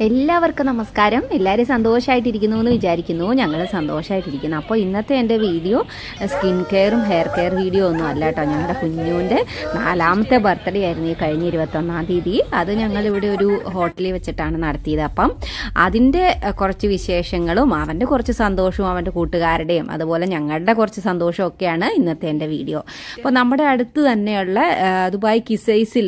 എല്ലാവർക്കും നമസ്കാരം എല്ലാവരും സന്തോഷമായിട്ടിരിക്കുന്നു എന്ന് വിചാരിക്കുന്നു ഞങ്ങൾ സന്തോഷമായിട്ടിരിക്കുന്നു അപ്പോൾ ഇന്നത്തെ എൻ്റെ വീഡിയോ സ്കിൻ കെയറും ഹെയർ കെയർ വീഡിയോ ഒന്നും അല്ല കേട്ടോ ഞങ്ങളുടെ കുഞ്ഞുവിൻ്റെ നാലാമത്തെ ബർത്ത്ഡേ ആയിരുന്നു ഈ കഴിഞ്ഞ ഇരുപത്തൊന്നാം തീയതി അത് ഞങ്ങൾ ഇവിടെ ഒരു ഹോട്ടലിൽ വെച്ചിട്ടാണ് നടത്തിയത് അപ്പം അതിൻ്റെ അഹ്, കുറച്ച് വിശേഷങ്ങളും അവൻ്റെ കുറച്ച് സന്തോഷവും അവൻ്റെ കൂട്ടുകാരുടെയും അതുപോലെ ഞങ്ങളുടെ കുറച്ച് സന്തോഷവും ഒക്കെയാണ് ഇന്നത്തെ എൻ്റെ വീഡിയോ അപ്പോൾ നമ്മുടെ അടുത്ത് തന്നെയുള്ള അഹ്, ദുബായ് കിസൈസിൽ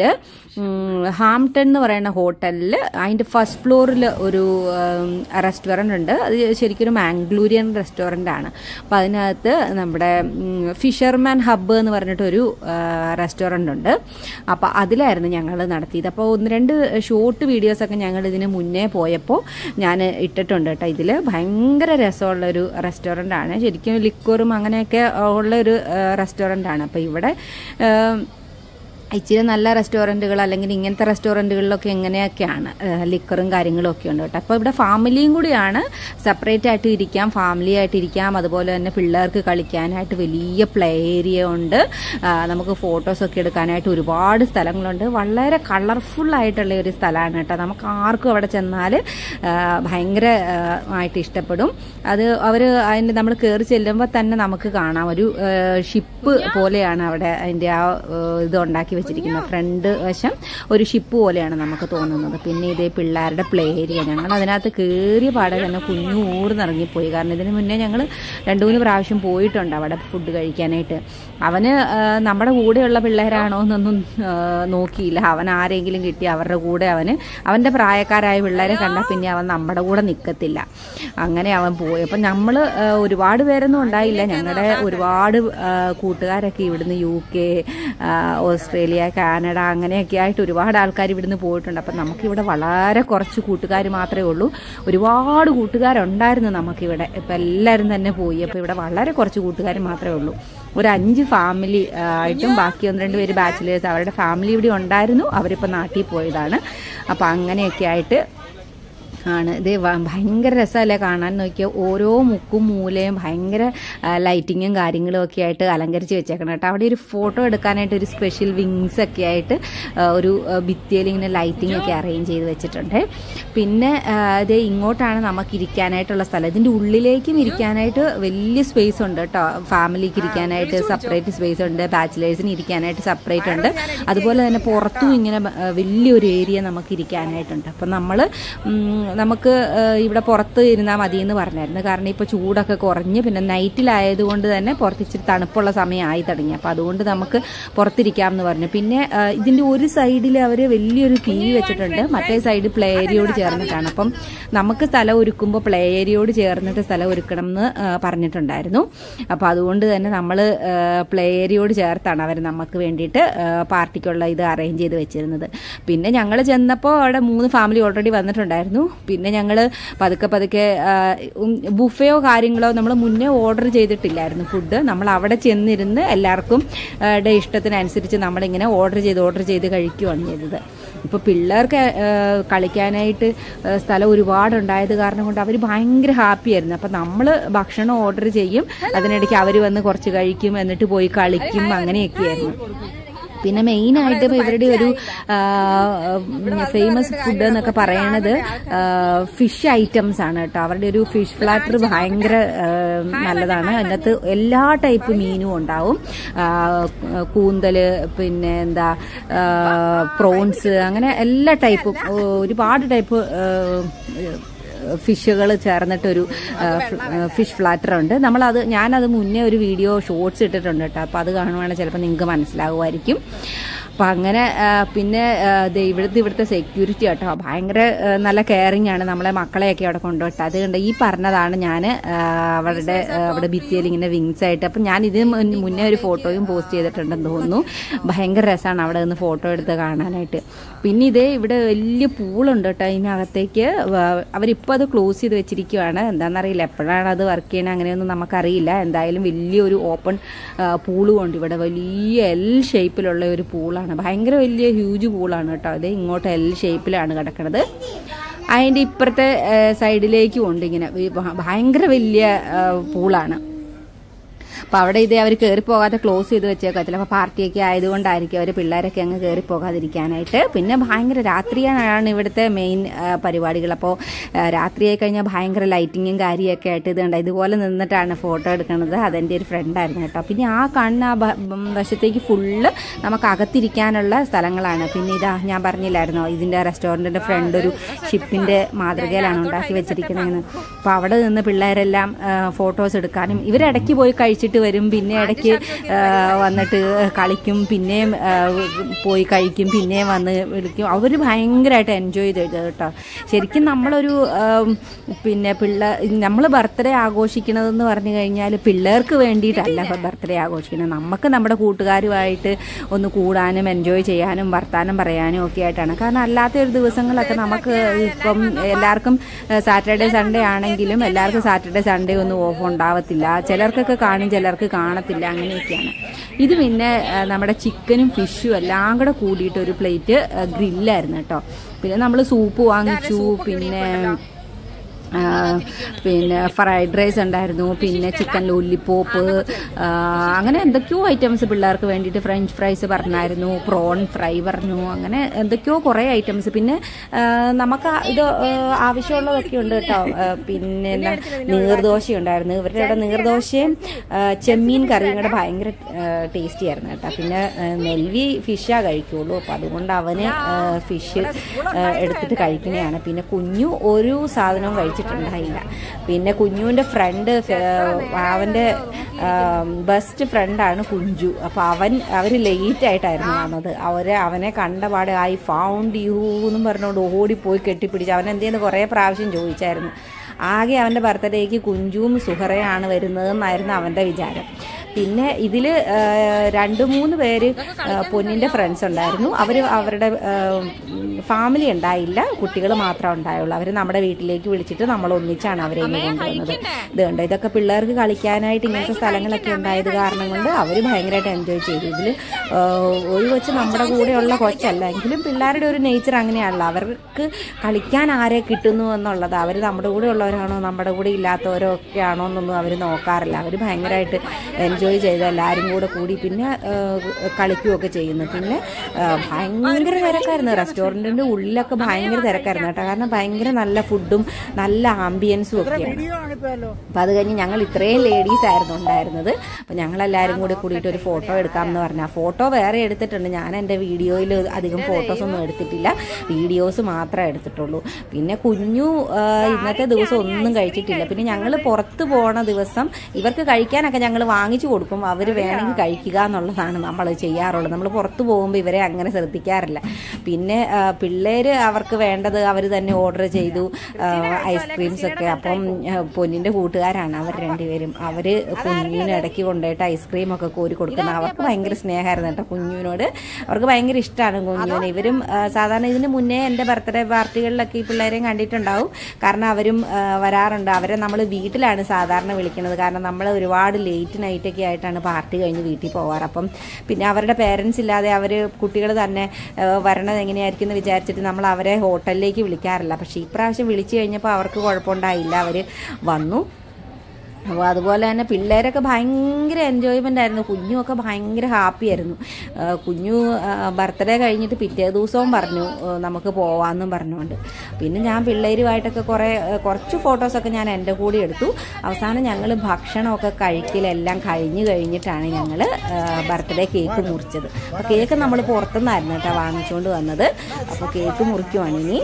ഹാംപ്ടൺ എന്ന് പറയുന്ന ഹോട്ടലിൽ അതിൻ്റെ ഫസ്റ്റ് ഫ്ലോറിൽ ഒരു റെസ്റ്റോറൻ്റ് ഉണ്ട് അത് ശരിക്കും ഒരു മാംഗ്ലൂരിയൻ റെസ്റ്റോറൻ്റ് ആണ് അപ്പോൾ അതിനകത്ത് നമ്മുടെ ഫിഷർമാൻ ഹബ്ബ് എന്ന് പറഞ്ഞിട്ടൊരു റെസ്റ്റോറൻ്റ് ഉണ്ട് അപ്പോൾ അതിലായിരുന്നു ഞങ്ങൾ നടത്തിയത് അപ്പോൾ ഒന്ന് രണ്ട് ഷോർട്ട് വീഡിയോസൊക്കെ ഞങ്ങൾ ഇതിന് മുന്നേ പോയപ്പോൾ ഞാൻ ഇട്ടിട്ടുണ്ട് കേട്ടോ ഇതിൽ ഭയങ്കര രസമുള്ള ഒരു റെസ്റ്റോറൻ്റ് ആണ് ശരിക്കും ലിക്വറും അങ്ങനെയൊക്കെ ഉള്ള ഒരു റെസ്റ്റോറൻ്റ് ആണ് അപ്പോൾ ഇവിടെ ആ, ഇച്ചിരി നല്ല റെസ്റ്റോറൻറ്റുകൾ അല്ലെങ്കിൽ ഇങ്ങനത്തെ റെസ്റ്റോറൻറ്റുകളിലൊക്കെ എങ്ങനെയൊക്കെയാണ് ലിക്കറും കാര്യങ്ങളും ഒക്കെ ഉണ്ട് കേട്ടോ അപ്പോൾ ഇവിടെ ഫാമിലിയും കൂടിയാണ് സെപ്പറേറ്റ് ആയിട്ട് ഇരിക്കാം ഫാമിലി ആയിട്ട് ഇരിക്കാം അതുപോലെ തന്നെ പിള്ളേർക്ക് കളിക്കാനായിട്ട് വലിയ പ്ലേ ഏരിയ ഉണ്ട് ആ, നമുക്ക് ഫോട്ടോസൊക്കെ എടുക്കാനായിട്ട് ഒരുപാട് സ്ഥലങ്ങളുണ്ട് വളരെ കളർഫുൾ ആയിട്ടുള്ള ഒരു സ്ഥലമാണ് കേട്ടോ നമുക്ക് ആർക്കും അവിടെ ചെന്നാൽ ഭയങ്കര ആ, ആയിട്ട് ഇഷ്ടപ്പെടും അത് അവർ അതിൻ്റെ നമ്മൾ കയറി ചെല്ലുമ്പോൾ തന്നെ നമുക്ക് കാണാം ഒരു ഷിപ്പ് പോലെയാണ് അവിടെ അതിൻ്റെ ആ ആ, ഇത് ഉണ്ടാക്കി വെച്ചിരിക്കുന്നത് ഫ്രണ്ട് വശം ഒരു ഷിപ്പ് പോലെയാണ് നമുക്ക് തോന്നുന്നത് പിന്നെ ഇതേ പിള്ളേരുടെ പ്ലേ ഏരിയ ഞങ്ങൾ അതിനകത്ത് കയറിയ പാടെ തന്നെ കുഞ്ഞു ഊർന്നിറങ്ങിപ്പോയി കാരണം ഇതിന് മുന്നേ ഞങ്ങൾ രണ്ട് മൂന്ന് പ്രാവശ്യം പോയിട്ടുണ്ട് അവിടെ ഫുഡ് കഴിക്കാനായിട്ട് അവന് ആ, നമ്മുടെ കൂടെയുള്ള പിള്ളേരാണോ എന്നൊന്നും ആ, നോക്കിയില്ല അവൻ ആരെങ്കിലും കിട്ടി അവരുടെ കൂടെ അവന് അവൻ്റെ പ്രായക്കാരായ പിള്ളേരെ കണ്ടാൽ പിന്നെ അവൻ നമ്മുടെ കൂടെ നിൽക്കത്തില്ല അങ്ങനെ അവൻ പോയി അപ്പം നമ്മൾ ഒരുപാട് പേരൊന്നും ഉണ്ടായില്ല ഞങ്ങളുടെ ഒരുപാട് ആ, കൂട്ടുകാരൊക്കെ ഇവിടുന്ന് യു കെ ആ, ഓസ്ട്രേലിയ കാനഡ അങ്ങനെയൊക്കെ ആയിട്ട് ഒരുപാട് ആൾക്കാർ ഇവിടുന്ന് പോയിട്ടുണ്ട് അപ്പം നമുക്കിവിടെ വളരെ കുറച്ച് കൂട്ടുകാർ മാത്രമേ ഉള്ളൂ ഒരുപാട് കൂട്ടുകാരുണ്ടായിരുന്നു നമുക്കിവിടെ ഇപ്പം എല്ലാവരും തന്നെ പോയി അപ്പോൾ ഇവിടെ വളരെ കുറച്ച് കൂട്ടുകാർ മാത്രമേ ഉള്ളൂ ഒരു അഞ്ച് ഫാമിലി ആ, ആയിട്ടും ബാക്കി ഒന്ന് രണ്ട് പേര് ബാച്ചിലേഴ്സ് അവരുടെ ഫാമിലി ഇവിടെ ഉണ്ടായിരുന്നു അവരിപ്പോൾ നാട്ടിൽ പോയതാണ് അപ്പോൾ അങ്ങനെയൊക്കെ ആയിട്ട് ആണ് ഇത് വ- ഭയങ്കര രസമല്ലേ കാണാൻ നോക്കിയാൽ ഓരോ മുക്കും മൂലയും ഭയങ്കര ആ, ലൈറ്റിങ്ങും കാര്യങ്ങളും ഒക്കെ ആയിട്ട് അലങ്കരിച്ച് വെച്ചേക്കണം കേട്ടോ അവിടെ ഒരു ഫോട്ടോ എടുക്കാനായിട്ട് ഒരു സ്പെഷ്യൽ വിങ്സ് ഒക്കെ ആയിട്ട് ആ, ഒരു ആ, ഭിത്തിയിൽ ഇങ്ങനെ ലൈറ്റിംഗ് ഒക്കെ അറേഞ്ച് ചെയ്ത് വെച്ചിട്ടുണ്ട് പിന്നെ ആ, ഇത് ഇങ്ങോട്ടാണ് നമുക്ക് ഇരിക്കാനായിട്ടുള്ള സ്ഥലം ഇതിൻ്റെ ഉള്ളിലേക്കും ഇരിക്കാനായിട്ട് വലിയ സ്പേസ് ഉണ്ട് കേട്ടോ ഫാമിലിക്ക് ഇരിക്കാനായിട്ട് സെപ്പറേറ്റ് സ്പേസ് ഉണ്ട് ബാച്ചിലേഴ്സിന് ഇരിക്കാനായിട്ട് സെപ്പറേറ്റ് ഉണ്ട് അതുപോലെ തന്നെ പുറത്തും ഇങ്ങനെ ആ, വലിയൊരു ഏരിയ നമുക്ക് ഇരിക്കാനായിട്ടുണ്ട് അപ്പം നമ്മൾ നമുക്ക് ആ, ഇവിടെ പുറത്ത് ഇരുന്നാൽ മതി എന്ന് പറഞ്ഞായിരുന്നു കാരണം ഇപ്പോൾ ചൂടൊക്കെ കുറഞ്ഞ് പിന്നെ നൈറ്റിലായതുകൊണ്ട് തന്നെ പുറത്ത് ഇച്ചിരി തണുപ്പുള്ള സമയമായി തുടങ്ങി അപ്പോൾ അതുകൊണ്ട് നമുക്ക് പുറത്തിരിക്കാം എന്ന് പറഞ്ഞു പിന്നെ ആ, ഇതിൻ്റെ ഒരു സൈഡിൽ അവർ വലിയൊരു ടി വി വെച്ചിട്ടുണ്ട് മറ്റേ സൈഡ് പ്ലേ ഏരിയയോട് ചേർന്നിട്ടാണ് അപ്പം നമുക്ക് സ്ഥലം ഒരുക്കുമ്പോൾ പ്ലേ ഏരിയയോട് ചേർന്നിട്ട് സ്ഥലം ഒരുക്കണം എന്ന് ആ, പറഞ്ഞിട്ടുണ്ടായിരുന്നു അപ്പോൾ അതുകൊണ്ട് തന്നെ നമ്മൾ പ്ലേ ഏരിയയോട് ചേർത്താണ് അവർ നമുക്ക് വേണ്ടിയിട്ട് ആ, പാർട്ടിക്കുള്ള ഇത് അറേഞ്ച് ചെയ്ത് വെച്ചിരുന്നത് പിന്നെ ഞങ്ങൾ ചെന്നപ്പോൾ അവിടെ മൂന്ന് ഫാമിലി ഓൾറെഡി വന്നിട്ടുണ്ടായിരുന്നു പിന്നെ ഞങ്ങൾ പതുക്കെ പതുക്കെ ബുഫയോ കാര്യങ്ങളോ നമ്മൾ മുന്നേ ഓർഡർ ചെയ്തിട്ടില്ലായിരുന്നു ഫുഡ് നമ്മൾ അവിടെ ചെന്നിരുന്ന് എല്ലാവർക്കും ആ, ടെ ഇഷ്ടത്തിനനുസരിച്ച് നമ്മളിങ്ങനെ ഓർഡർ ചെയ്ത് ഓർഡർ ചെയ്ത് കഴിക്കുകയാണ് ചെയ്തത് ഇപ്പോൾ പിള്ളേർക്ക് ആ, കളിക്കാനായിട്ട് ആ, സ്ഥലം ഒരുപാടുണ്ടായത് കാരണം കൊണ്ട് അവർ ഭയങ്കര ഹാപ്പി ആയിരുന്നു അപ്പം നമ്മൾ ഭക്ഷണം ഓർഡർ ചെയ്യും അതിനിടയ്ക്ക് അവർ വന്ന് കുറച്ച് കഴിക്കും എന്നിട്ട് പോയി കളിക്കും അങ്ങനെയൊക്കെയായിരുന്നു പിന്നെ മെയിനായിട്ട് ഇപ്പോൾ ഇവരുടെ ഒരു ഫേമസ് ഫുഡ് എന്നൊക്കെ പറയണത് ഫിഷ് ഐറ്റംസ് ആണ് കേട്ടോ അവരുടെ ഒരു ഫിഷ് ഫ്ലാറ്റർ ഭയങ്കര ആ, നല്ലതാണ് അതിനകത്ത് എല്ലാ ടൈപ്പ് മീനും ഉണ്ടാവും ആ, കൂന്തല് പിന്നെ എന്താ പ്രോൺസ് അങ്ങനെ എല്ലാ ടൈപ്പും ഒരുപാട് ടൈപ്പ് ഫിഷുകൾ ചേർന്നിട്ടൊരു ഫിഷ് ഫ്ലാറ്റർ ഉണ്ട് നമ്മളത് ഞാനത് മുന്നേ ഒരു വീഡിയോ ഷോർട്സ് ഇട്ടിട്ടുണ്ട് കേട്ടോ അപ്പോൾ അത് കാണുവാണെങ്കിൽ ചിലപ്പോൾ നിങ്ങൾക്ക് മനസ്സിലാകുമായിരിക്കും അപ്പം അങ്ങനെ ആ, പിന്നെ ആ, ദേ ഇവിടുത്തെ ഇവിടുത്തെ സെക്യൂരിറ്റി കേട്ടോ ഭയങ്കര ആ, നല്ല കെയറിങ് ആണ് നമ്മളെ മക്കളെയൊക്കെ അവിടെ കൊണ്ടുപോയിട്ട് അതുകൊണ്ട് ഈ പറഞ്ഞതാണ് ഞാൻ അവരുടെ ആ, അവിടെ ഭിത്തിയിൽ ഇങ്ങനെ വിങ്സ് ആയിട്ട് അപ്പം ഞാൻ ഇതിന് മുൻ- മുന്നേ ഒരു ഫോട്ടോയും പോസ്റ്റ് ചെയ്തിട്ടുണ്ടെന്ന് തോന്നുന്നു ഭയങ്കര രസമാണ് അവിടെ നിന്ന് ഫോട്ടോ എടുത്ത് കാണാനായിട്ട് പിന്നെ ഇതേ ഇവിടെ വലിയ പൂളുണ്ട് കേട്ടോ ഇതിനകത്തേക്ക് വ- അവരിപ്പോൾ അത് ക്ലോസ് ചെയ്ത് വെച്ചിരിക്കുവാണ് എന്താണെന്നറിയില്ല എപ്പോഴാണ് അത് വർക്ക് ചെയ്യണത് അങ്ങനെയൊന്നും നമുക്കറിയില്ല എന്തായാലും വലിയൊരു ഓപ്പൺ പൂളും ഉണ്ട് ഇവിടെ വലിയ എൽ ഷേപ്പിലുള്ള ഒരു പൂളാണ് ഭയങ്കര വലിയ ഹ്യൂജ് പൂളാണ് കേട്ടോ അത് ഇങ്ങോട്ട് എൽ ഷേപ്പിലാണ് കിടക്കുന്നത് അതിൻ്റെ ഇപ്പുറത്തെ സൈഡിലേക്കും ഉണ്ട് ഇങ്ങനെ ഈ ഭ- ഭയങ്കര വലിയ ആ, പൂളാണ് അപ്പോൾ അവിടെ ഇത് അവർ കയറി പോകാതെ ക്ലോസ് ചെയ്ത് വെച്ചേക്കാം ചിലപ്പോൾ പാർട്ടിയൊക്കെ ആയതുകൊണ്ടായിരിക്കും അവർ പിള്ളേരൊക്കെ അങ്ങ് കയറി പോകാതിരിക്കാനായിട്ട് പിന്നെ ഭയങ്കര രാത്രിയാണ് ഇവിടുത്തെ മെയിൻ പരിപാടികൾ അപ്പോൾ രാത്രിയായി കഴിഞ്ഞാൽ ഭയങ്കര ലൈറ്റിങ്ങും കാര്യമൊക്കെ ആയിട്ട് ഇത് കണ്ട ഇതുപോലെ നിന്നിട്ടാണ് ഫോട്ടോ എടുക്കുന്നത് അതെൻ്റെ ഒരു ഫ്രണ്ടായിരുന്നു കേട്ടോ പിന്നെ ആ കാണുന്ന ആ ഭ- ഉം വശത്തേക്ക് ഫുള്ള് നമുക്ക് അകത്തിരിക്കാനുള്ള സ്ഥലങ്ങളാണ് പിന്നെ ഇതാ ഞാൻ പറഞ്ഞില്ലായിരുന്നോ ഇതിൻ്റെ റെസ്റ്റോറൻറ്റിൻ്റെ ഫ്രണ്ട് ഒരു ഷിപ്പിൻ്റെ മാതൃകയിലാണ് ഉണ്ടാക്കി വെച്ചിരിക്കുന്നതെന്ന് അപ്പോൾ അവിടെ നിന്ന് പിള്ളേരെല്ലാം ഫോട്ടോസ് എടുക്കാനും ഇവരിടയ്ക്ക് പോയി കഴിച്ചിട്ട് വരും പിന്നെ ഇടയ്ക്ക് ആ, വന്നിട്ട് കളിക്കും പിന്നെയും ആ, പോയി കഴിക്കും പിന്നെയും വന്ന് വിളിക്കും അവർ ഭയങ്കരമായിട്ട് എൻജോയ് ചെയ്ത് കേട്ടോ ശരിക്കും നമ്മളൊരു ആം, പിന്നെ പിള്ള നമ്മൾ ബർത്ത്ഡേ ആഘോഷിക്കണതെന്ന് പറഞ്ഞു കഴിഞ്ഞാൽ പിള്ളേർക്ക് വേണ്ടിയിട്ടല്ല ബർത്ത്ഡേ ആഘോഷിക്കുന്നത് നമുക്ക് നമ്മുടെ കൂട്ടുകാരുമായിട്ട് ഒന്ന് കൂടാനും എൻജോയ് ചെയ്യാനും വർത്താനം പറയാനും ഒക്കെ ആയിട്ടാണ് കാരണം അല്ലാത്ത ഒരു ദിവസങ്ങളൊക്കെ നമുക്ക് ഇപ്പം എല്ലാവർക്കും സാറ്റർഡേ സൺഡേ ആണെങ്കിലും എല്ലാവർക്കും സാറ്റർഡേ സൺഡേ ഒന്നും ഓഫ് ഉണ്ടാവത്തില്ല ചിലർക്കൊക്കെ കാണും ചിലർക്ക് കാണത്തില്ല അങ്ങനെയൊക്കെയാണ് ഇത് പിന്നെ ആ, നമ്മുടെ ചിക്കനും ഫിഷും എല്ലാം കൂടെ കൂടിയിട്ട് ഒരു പ്ലേറ്റ് ഗ്രില്ലായിരുന്നു കേട്ടോ പിന്നെ നമ്മൾ സൂപ്പ് വാങ്ങിച്ചു പിന്നെ ആ, പിന്നെ ഫ്രൈഡ് റൈസ് ഉണ്ടായിരുന്നു പിന്നെ ചിക്കൻ ലോലിപ്പോപ്പ് ആ, അങ്ങനെ എന്തൊക്കെയോ ഐറ്റംസ് പിള്ളേർക്ക് വേണ്ടിയിട്ട് ഫ്രഞ്ച് ഫ്രൈസ് പറഞ്ഞായിരുന്നു പ്രോൺ ഫ്രൈ പറഞ്ഞു അങ്ങനെ എന്തൊക്കെയോ കുറേ ഐറ്റംസ് പിന്നെ ആ, നമുക്ക് ആ- ഇത് ആ, ആവശ്യമുള്ളതൊക്കെ ഉണ്ട് കേട്ടോ ആ, പിന്നെ എന്താ നീർദോശ ഉണ്ടായിരുന്നു ഇവരുടെ അവിടെ നീർദോശയും ആ, ചെമ്മീൻ കറിയും കൂടെ ഭയങ്കര ടേസ്റ്റി ആയിരുന്നു കേട്ടോ പിന്നെ ആ, നെൽവി ഫിഷാ കഴിക്കുള്ളൂ അപ്പം അതുകൊണ്ട് അവന് ഫിഷ് എടുത്തിട്ട് കഴിക്കുന്നതാണ് പിന്നെ കുഞ്ഞു ഒരു സാധനവും കഴിച്ചിട്ടുണ്ടായില്ല പിന്നെ കുഞ്ഞുവിൻ്റെ ഫ്രണ്ട് അവൻ്റെ ബെസ്റ്റ് ഫ്രണ്ടാണ് കുഞ്ചു അപ്പോൾ അവൻ അവർ ലേറ്റ് ആയിട്ടായിരുന്നു വന്നത് അവർ അവനെ കണ്ടപാടെ ഐ ഫൗണ്ട് യു എന്നും പറഞ്ഞുകൊണ്ട് ഓടിപ്പോയി കെട്ടിപ്പിടിച്ച് അവൻ എന്തെന്ന് കുറേ പ്രാവശ്യം ചോദിച്ചായിരുന്നു ആകെ അവൻ്റെ ബർത്ത്ഡേക്ക് കുഞ്ചുവും സുഹറയാണ് വരുന്നതെന്നായിരുന്നു അവൻ്റെ വിചാരം പിന്നെ ഇതിൽ രണ്ട് മൂന്ന് പേര് ആ, പൊന്നിൻ്റെ ഫ്രണ്ട്സ് ഉണ്ടായിരുന്നു അവർ അവരുടെ ഫാമിലി ഉണ്ടായില്ല കുട്ടികൾ മാത്രമേ ഉണ്ടായുള്ളൂ അവർ നമ്മുടെ വീട്ടിലേക്ക് വിളിച്ചിട്ട് നമ്മൾ ഒന്നിച്ചാണ് അവരെ ഇനി കൊണ്ടുവന്നത് ഇത് കണ്ടോ ഇതൊക്കെ പിള്ളേർക്ക് കളിക്കാനായിട്ട് ഇങ്ങനത്തെ സ്ഥലങ്ങളൊക്കെ ഉണ്ടായത് കാരണം കൊണ്ട് അവർ ഭയങ്കരമായിട്ട് എൻജോയ് ചെയ്തു ഇതിൽ ഒരു കൊച്ച് നമ്മുടെ കൂടെയുള്ള കൊച്ചല്ല എങ്കിലും പിള്ളേരുടെ ഒരു നേച്ചർ അങ്ങനെയാണല്ലോ അവർക്ക് കളിക്കാൻ ആരെ കിട്ടുന്നു എന്നുള്ളത് അവർ നമ്മുടെ കൂടെ ഉള്ളവരാണോ നമ്മുടെ കൂടെ ഇല്ലാത്തവരോ ഒക്കെ ആണോ എന്നൊന്നും അവർ നോക്കാറില്ല അവർ ഭയങ്കരമായിട്ട് എൻജോയ് ചെയ്ത് എല്ലാവരും കൂടെ കൂടി പിന്നെ ആ, കളിക്കുകയൊക്കെ ചെയ്യുന്നു പിന്നെ ആ, ഭയങ്കര തിരക്കായിരുന്നു റെസ്റ്റോറൻറ്റിൻ്റെ ഉള്ളിലൊക്കെ ഭയങ്കര തിരക്കായിരുന്നു കേട്ടോ കാരണം ഭയങ്കര നല്ല ഫുഡും നല്ല ആംബിയൻസും ഒക്കെയാണ് അപ്പം അത് കഴിഞ്ഞ് ഞങ്ങൾ ഇത്രയും ലേഡീസ് ആയിരുന്നു ഉണ്ടായിരുന്നത് അപ്പം ഞങ്ങളെല്ലാവരും കൂടി കൂടിയിട്ട് ഒരു ഫോട്ടോ എടുക്കാമെന്ന് പറഞ്ഞു ആ ഫോട്ടോ വേറെ എടുത്തിട്ടുണ്ട് ഞാൻ എൻ്റെ വീഡിയോയിൽ അധികം ഫോട്ടോസ് ഒന്നും എടുത്തിട്ടില്ല വീഡിയോസ് മാത്രമേ എടുത്തിട്ടുള്ളൂ പിന്നെ കുഞ്ഞു ആ, ഇന്നത്തെ ദിവസം ഒന്നും കഴിച്ചിട്ടില്ല പിന്നെ ഞങ്ങൾ പുറത്ത് പോണ ദിവസം ഇവർക്ക് കഴിക്കാനൊക്കെ ഞങ്ങൾ വാങ്ങിച്ചു കൊടുക്കും അവർ വേണമെങ്കിൽ കഴിക്കുക എന്നുള്ളതാണ് നമ്മൾ ചെയ്യാറുള്ളത് നമ്മൾ പുറത്ത് പോകുമ്പോൾ ഇവരെ അങ്ങനെ ശ്രദ്ധിക്കാറില്ല പിന്നെ ആ, പിള്ളേര് അവർക്ക് വേണ്ടത് അവർ തന്നെ ഓർഡർ ചെയ്തു ഐസ്ക്രീംസ് ഒക്കെ അപ്പം ആ, പൊന്നിന്റെ കൂട്ടുകാരാണ് അവർ രണ്ടുപേരും അവര് കുഞ്ഞിന് ഇടയ്ക്ക് കൊണ്ടുപോയിട്ട് ഐസ്ക്രീം ഒക്കെ കോരി കൊടുക്കുന്ന അവർക്ക് ഭയങ്കര സ്നേഹമായിരുന്നു കേട്ടോ കുഞ്ഞിനോട് അവർക്ക് ഭയങ്കര ഇഷ്ടമാണ് കുഞ്ഞിന് ഇവരും ആ, സാധാരണ ഇതിന് മുന്നേ എൻ്റെ ബർത്ത്ഡേ പാർട്ടികളിലൊക്കെ ഈ പിള്ളേരെയും കണ്ടിട്ടുണ്ടാവും കാരണം അവരും ആ, വരാറുണ്ട് അവരെ നമ്മൾ വീട്ടിലാണ് സാധാരണ വിളിക്കുന്നത് കാരണം നമ്മൾ ഒരുപാട് ലേറ്റ് നൈറ്റൊക്കെ ആയിട്ടാണ് പാർട്ടി കഴിഞ്ഞ് വീട്ടിൽ പോവാറ് അപ്പം പിന്നെ അവരുടെ പേരൻസ് ഇല്ലാതെ അവർ കുട്ടികൾ തന്നെ ആ, വരണത് എങ്ങനെയായിരിക്കും എന്ന് വിചാരിച്ചിട്ട് നമ്മൾ അവരെ ഹോട്ടലിലേക്ക് വിളിക്കാറില്ല പക്ഷേ ഇപ്രാവശ്യം വിളിച്ചു കഴിഞ്ഞപ്പോൾ അവർക്ക് കുഴപ്പമുണ്ടായില്ല അവർ വന്നു അപ്പോൾ അതുപോലെ തന്നെ പിള്ളേരൊക്കെ ഭയങ്കര എൻജോയ്മെൻ്റ് ആയിരുന്നു കുഞ്ഞുമൊക്കെ ഭയങ്കര ഹാപ്പി ആയിരുന്നു ആ, കുഞ്ഞു ബർത്ത്ഡേ കഴിഞ്ഞിട്ട് പിറ്റേ ദിവസവും പറഞ്ഞു ആ, നമുക്ക് പോവാമെന്നും പറഞ്ഞുകൊണ്ട് പിന്നെ ഞാൻ പിള്ളേരുമായിട്ടൊക്കെ കുറേ ആ, കുറച്ച് ഫോട്ടോസൊക്കെ ഞാൻ എൻ്റെ കൂടെ എടുത്തു അവസാനം ഞങ്ങൾ ഭക്ഷണമൊക്കെ കഴിക്കലെല്ലാം കഴിഞ്ഞ് കഴിഞ്ഞിട്ടാണ് ഞങ്ങൾ ബർത്ത്ഡേ കേക്ക് മുറിച്ചത് അപ്പോൾ കേക്ക് നമ്മൾ പുറത്തുനിന്നായിരുന്നു കേട്ടോ വാങ്ങിച്ചുകൊണ്ട് വന്നത് അപ്പോൾ കേക്ക് മുറിക്കുവാണ് ഇനി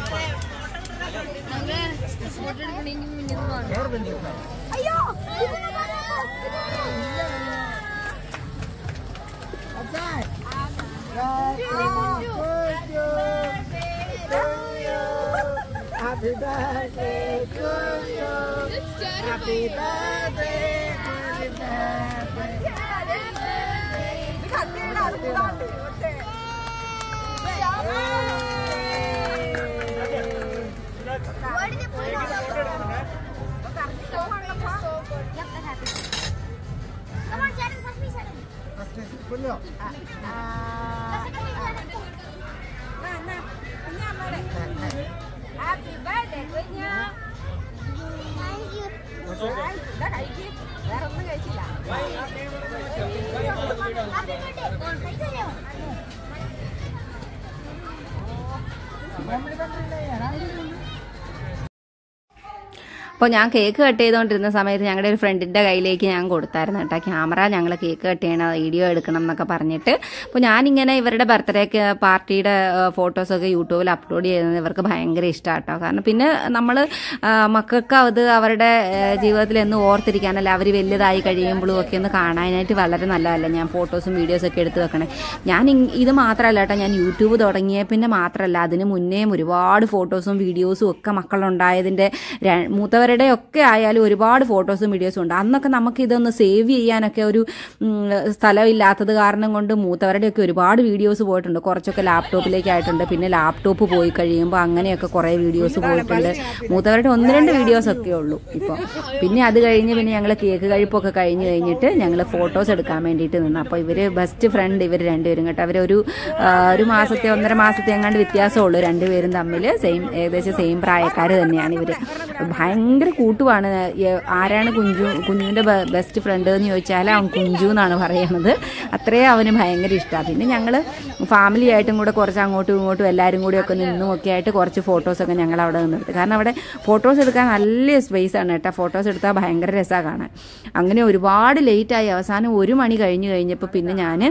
Happy birthday to you. Happy birthday, happy birthday. Where did it put it on? So hard on the top? Yep, that happened. Come on, Shannon, touch me, Shannon. First is Punyo. Touch me, Shannon. Nah, nah. Kunya, Happy birthday, Kunya. Thank you. വേറെ ഒന്നും കഴിച്ചില്ല complementary नहीं അപ്പോൾ ഞാൻ cake cut ചെയ്തുകൊണ്ടിരുന്ന സമയത്ത് ഞങ്ങളുടെ ഒരു ഫ്രണ്ടിൻ്റെ കയ്യിലേക്ക് ഞാൻ കൊടുത്തായിരുന്നു കേട്ടോ ക്യാമറ ഞങ്ങൾ കേക്ക് കട്ട് ചെയ്യണം വീഡിയോ എടുക്കണം എന്നൊക്കെ പറഞ്ഞിട്ട് അപ്പോൾ ഞാനിങ്ങനെ ഇവരുടെ ബർത്ത്ഡേക്ക് പാർട്ടിയുടെ ഫോട്ടോസൊക്കെ യൂട്യൂബിൽ അപ്ലോഡ് ചെയ്യുന്നത് ഇവർക്ക് ഭയങ്കര ഇഷ്ടമാണ് കേട്ടോ കാരണം പിന്നെ നമ്മൾ മക്കൾക്ക് അത് അവരുടെ ആ, ജീവിതത്തിൽ എന്ന് ഓർത്തിരിക്കാനല്ല അവർ വലുതായി കഴിയുമ്പോഴും ഒക്കെ ഒന്ന് കാണാനായിട്ട് വളരെ നല്ലതല്ല ഞാൻ ഫോട്ടോസും വീഡിയോസൊക്കെ എടുത്ത് വെക്കണേ ഞാൻ ഇങ്- ഇത് മാത്രമല്ല കേട്ടോ ഞാൻ യൂട്യൂബ് തുടങ്ങിയ പിന്നെ മാത്രമല്ല അതിന് മുന്നേയും ഒരുപാട് ഫോട്ടോസും വീഡിയോസും ഒക്കെ മക്കളുണ്ടായതിൻ്റെ ര- മൂത്തവരുടെ ഒക്കെ ആയാലും ഒരുപാട് ഫോട്ടോസും വീഡിയോസും ഉണ്ട് അന്നൊക്കെ നമുക്ക് ഇതൊന്ന് സേവ് ചെയ്യാനൊക്കെ ഒരു ഉം, സ്ഥലമില്ലാത്തത് കാരണം കൊണ്ട് മൂത്തവരുടെയൊക്കെ ഒരുപാട് വീഡിയോസ് പോയിട്ടുണ്ട് കുറച്ചൊക്കെ ലാപ്ടോപ്പിലേക്ക് ആയിട്ടുണ്ട് പിന്നെ ലാപ്ടോപ്പ് പോയി കഴിയുമ്പോൾ അങ്ങനെയൊക്കെ കുറേ വീഡിയോസ് പോയിട്ടുണ്ട് മൂത്തവരുടെ ഒന്ന് രണ്ട് വീഡിയോസ് ഒക്കെ ഉള്ളൂ ഇപ്പോൾ പിന്നെ അത് കഴിഞ്ഞ് പിന്നെ ഞങ്ങൾ കേക്ക് കഴിപ്പൊക്കെ കഴിഞ്ഞ് കഴിഞ്ഞിട്ട് ഞങ്ങൾ ഫോട്ടോസ് എടുക്കാൻ വേണ്ടിയിട്ട് നിന്ന് അപ്പോൾ ഇവർ ബെസ്റ്റ് ഫ്രണ്ട് ഇവർ രണ്ടുപേരും കേട്ടോ അവരൊരു ആ, ഒരു മാസത്തെ ഒന്നര മാസത്തെ എങ്ങാണ്ട് വ്യത്യാസമുള്ളൂ രണ്ടുപേരും തമ്മിൽ സെയിം ഏകദേശം സെയിം പ്രായക്കാർ തന്നെയാണ് ഇവർ ഭയങ്കര കൂട്ടുമാണ് ഏ- ആരാണ് കുഞ്ചു കുഞ്ഞുവിൻ്റെ ബെസ്റ്റ് ഫ്രണ്ട് എന്ന് ചോദിച്ചാൽ അവൻ കുഞ്ചു എന്നാണ് പറയണത് അത്രയും അവന് ഭയങ്കര ഇഷ്ടമാണ് പിന്നെ ഞങ്ങൾ ഫാമിലി ആയിട്ടും കൂടെ കുറച്ച് അങ്ങോട്ടും ഇങ്ങോട്ടും എല്ലാവരും കൂടി ഒക്കെ നിന്നും ഒക്കെ ആയിട്ട് കുറച്ച് ഫോട്ടോസൊക്കെ ഞങ്ങൾ അവിടെ നിന്നെടുത്തു കാരണം അവിടെ ഫോട്ടോസ് എടുക്കാൻ നല്ല സ്പേസ് ആണ് കേട്ടോ ഫോട്ടോസ് എടുത്താൽ ഭയങ്കര രസമാണ് കാണാൻ അങ്ങനെ ഒരുപാട് ലേറ്റായി അവസാനം ഒരു മണി കഴിഞ്ഞ് കഴിഞ്ഞപ്പോൾ പിന്നെ ഞാൻ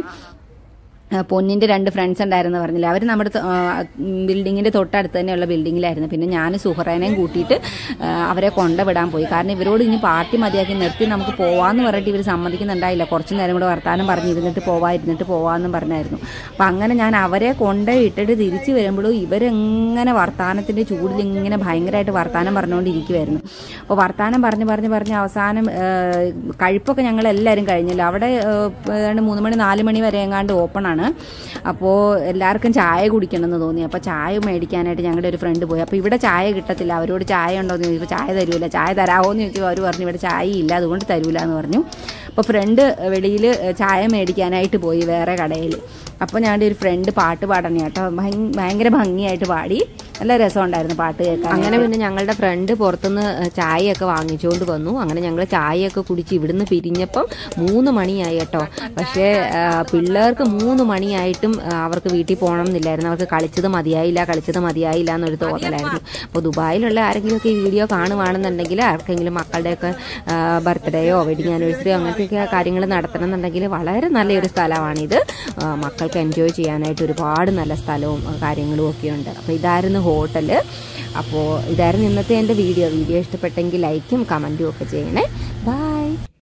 ആ, പൊന്നിന്റെ രണ്ട് ഫ്രണ്ട്സ് ഉണ്ടായിരുന്നു പറഞ്ഞില്ല അവർ നമ്മുടെ തൊ- ആ, ബിൽഡിങ്ങിന്റെ തൊട്ടടുത്ത് തന്നെയുള്ള ബിൽഡിങ്ങിലായിരുന്നു പിന്നെ ഞാൻ സുഹറേനെയും കൂട്ടിയിട്ട് ആ, അവരെ കൊണ്ടുവിടാൻ പോയി കാരണം ഇവരോട് ഇനി പാർട്ടി മതിയാക്കി നിർത്തി നമുക്ക് പോവാന്ന് പറഞ്ഞിട്ട് ഇവർ സമ്മതിക്കുന്നുണ്ടായില്ല കുറച്ച് നേരം കൂടെ വർത്താനം പറഞ്ഞിരുന്നിട്ട് പോവാ ഇരുന്നിട്ട് പോവാന്നും പറഞ്ഞായിരുന്നു അപ്പം അങ്ങനെ ഞാൻ അവരെ കൊണ്ടുപോയി ഇട്ടിട്ട് തിരിച്ചു വരുമ്പോഴും ഇവരെങ്ങനെ വർത്താനത്തിന്റെ ചൂടിൽ ഇങ്ങനെ ഭയങ്കരമായിട്ട് വർത്താനം പറഞ്ഞുകൊണ്ടിരിക്കുമായിരുന്നു അപ്പോൾ വർത്താനം പറഞ്ഞ് പറഞ്ഞ് പറഞ്ഞ് അവസാനം ആ, കഴിപ്പൊക്കെ ഞങ്ങൾ എല്ലാവരും കഴിഞ്ഞില്ല അവിടെ ആ, ഏതാണ്ട് മൂന്ന് മണി നാല് മണി വരെ എങ്ങാണ്ട് ഓപ്പൺ ആണ് അപ്പോൾ എല്ലാവർക്കും ചായ കുടിക്കണമെന്ന് തോന്നി അപ്പോൾ ചായ മേടിക്കാനായിട്ട് ഞങ്ങളുടെ ഒരു ഫ്രണ്ട് പോയി അപ്പോൾ ഇവിടെ ചായ കിട്ടത്തില്ല അവരോട് ചായ ഉണ്ടോ എന്ന് ചോദിച്ചപ്പോൾ ചായ തരൂല ചായ തരാമോ എന്ന് ചോദിച്ചപ്പോൾ അവർ പറഞ്ഞു ഇവിടെ ചായ ഇല്ല അതുകൊണ്ട് തരൂല എന്ന് പറഞ്ഞു അപ്പോൾ ഫ്രണ്ട് വെളിയിൽ ചായ മേടിക്കാനായിട്ട് പോയി വേറെ കടയിൽ അപ്പോൾ ഞങ്ങളുടെ ഒരു ഫ്രണ്ട് പാട്ട് പാടണേ കേട്ടോ ഭയങ്കര ഭയങ്കര ഭംഗിയായിട്ട് പാടി നല്ല രസമുണ്ടായിരുന്നു പാട്ട് കേൾക്കാൻ അങ്ങനെ പിന്നെ ഞങ്ങളുടെ ഫ്രണ്ട് പുറത്തുനിന്ന് ചായയൊക്കെ വാങ്ങിച്ചുകൊണ്ട് വന്നു അങ്ങനെ ഞങ്ങൾ ചായയൊക്കെ കുടിച്ച് ഇവിടുന്ന് പിരിഞ്ഞപ്പം മൂന്ന് മണിയായി കേട്ടോ പക്ഷേ ആ, പിള്ളേർക്ക് മൂന്ന് മണിയായിട്ടും ആ, അവർക്ക് വീട്ടിൽ പോകണം എന്നില്ലായിരുന്നു അവർക്ക് കളിച്ചത് മതിയായില്ല കളിച്ചത് മതിയായില്ല എന്നൊരു തോന്നലായിരുന്നു അപ്പോൾ ദുബായിലുള്ള ആരെങ്കിലുമൊക്കെ ഈ വീഡിയോ കാണുവാണെന്നുണ്ടെങ്കിൽ ആർക്കെങ്കിലും മക്കളുടെയൊക്കെ ബർത്ത്ഡേയോ വെഡിങ് ആനിവേഴ്സറിയോ അങ്ങനത്തെയൊക്കെ കാര്യങ്ങൾ നടത്തണം എന്നുണ്ടെങ്കിൽ വളരെ നല്ലൊരു സ്ഥലമാണിത് ആ, മക്കൾക്ക് എൻജോയ് ചെയ്യാനായിട്ട് ഒരുപാട് നല്ല സ്ഥലവും ആ, കാര്യങ്ങളും ഒക്കെ ഉണ്ട് അപ്പോൾ ഇതായിരുന്നു ഹോട്ടൽ അപ്പോൾ ഇതായിരുന്നു ഇന്നത്തെ എൻ്റെ വീഡിയോ വീഡിയോ ഇഷ്ടപ്പെട്ടെങ്കിൽ ലൈക്കും കമൻറ്റും ഒക്കെ ചെയ്യണേ ബൈ